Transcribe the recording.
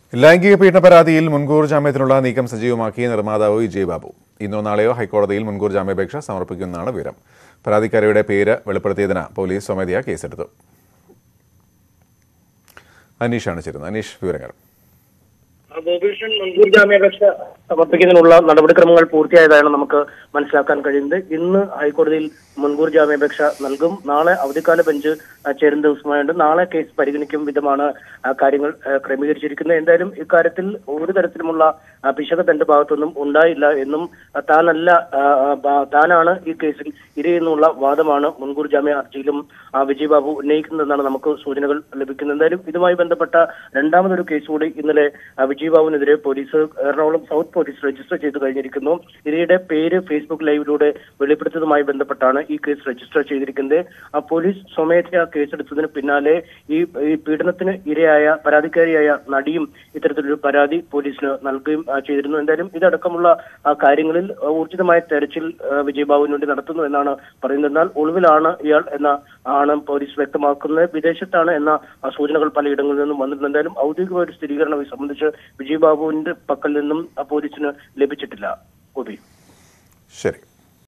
ലൈംഗിക പീഡന പരാതിയിൽ മുൻകൂർ ജാമ്യത്തിനുള്ള നീക്കം സജീവമാക്കി നിർമ്മാതാവ് വിജയ് ബാബു ഇന്നോ നാളെയോ ഹൈക്കോടതിയിൽ മുൻകൂർ ജാമ്യാപേക്ഷ സമർപ്പിക്കുമെന്നാണ് വിവരം പരാതിക്കാരിയുടെ പേര് വെളിപ്പെടുത്തിയതിന് പോലീസ് സ്വമേധയാ കേസെടുത്തു അനീഷാണ് ചേരുന്നത് അനീഷ് വിവരങ്ങൾ ഗോപീഷൻ മുൻകൂർ ജാമ്യാപേക്ഷ സമർപ്പിക്കുന്നതിനുള്ള നടപടിക്രമങ്ങൾ പൂർത്തിയായതാണ് നമുക്ക് മനസ്സിലാക്കാൻ കഴിയുന്നത് ഇന്ന് ഹൈക്കോടതിയിൽ മുൻകൂർ ജാമ്യാപേക്ഷ നൽകും നാളെ അവധിക്കാല ബെഞ്ച് ആ, ചേരുന്ന ദിവസമായുണ്ട് നാളെ കേസ് പരിഗണിക്കും വിധമാണ് ആ, കാര്യങ്ങൾ ആ, ക്രമീകരിച്ചിരിക്കുന്നത് എന്തായാലും ഇക്കാര്യത്തിൽ ഒരു തരത്തിലുമുള്ള ആ, പിശക് തന്റെ ഭാഗത്തൊന്നും ഉണ്ടായില്ല എന്നും ആ, താനല്ല ആ, ആ, ബ- താനാണ് ഈ കേസിൽ ഇരയെന്നുള്ള വാദമാണ് മുൻകൂർ ജാമ്യ ഹർജിയിലും ആ, വിജയ് ബാബു ഉന്നയിക്കുന്നതെന്നാണ് നമുക്ക് സൂചനകൾ ലഭിക്കുന്നത് എന്തായാലും ഇതുമായി ബന്ധപ്പെട്ട രണ്ടാമതൊരു കേസ് കൂടി ഇന്നലെ ആ, വിജയ് ബാബുവിനെതിരെ police Ernakulam south police register ചെയ്ത് കഴിഞ്ഞിരിക്കുന്നു ഇരയുടെ പേര് ഫേസ്ബുക്ക് ലൈവിലൂടെ വെളിപ്പെടുത്തിയതുമായി ബന്ധപ്പെട്ടാണ് ഈ കേസ് രജിസ്റ്റർ ചെയ്തിരിക്കുന്നത് ആ പോലീസ് സ്വമേധയാ കേസെടുത്തതിന് പിന്നാലെ ഈ ഈ പീഡനത്തിന് ഇരയായ പരാതിക്കാരിയായ നടിയും ഇത്തരത്തിലൊരു പരാതി പോലീസിന് നൽകുകയും ആ, ചെയ്തിരുന്നു എന്തായാലും ഇതടക്കമുള്ള ആ, കാര്യങ്ങളിൽ ആ, ഊർജിതമായ തെരച്ചിൽ ആ, വിജയ് ബാബുവിന് വേണ്ടി നടത്തുന്നു എന്നാണ് പറയുന്നത് എന്നാൽ ഒളിവിലാണ് ഇയാൾ എന്ന ആണ് പോലീസ് വ്യക്തമാക്കുന്നത് വിദേശത്താണ് എന്ന ആ, സൂചനകൾ പലയിടങ്ങളിൽ നിന്നും വന്നിട്ടുണ്ട് എന്തായാലും ഔദ്യോഗികമായ ഒരു സ്ഥിരീകരണം ഇത് സംബന്ധിച്ച് വിജയ് ബാബുവിന്റെ പക്കൽ നിന്നും ആ, പോലീസിന് ലഭിച്ചിട്ടില്ല ഗോപി ശരി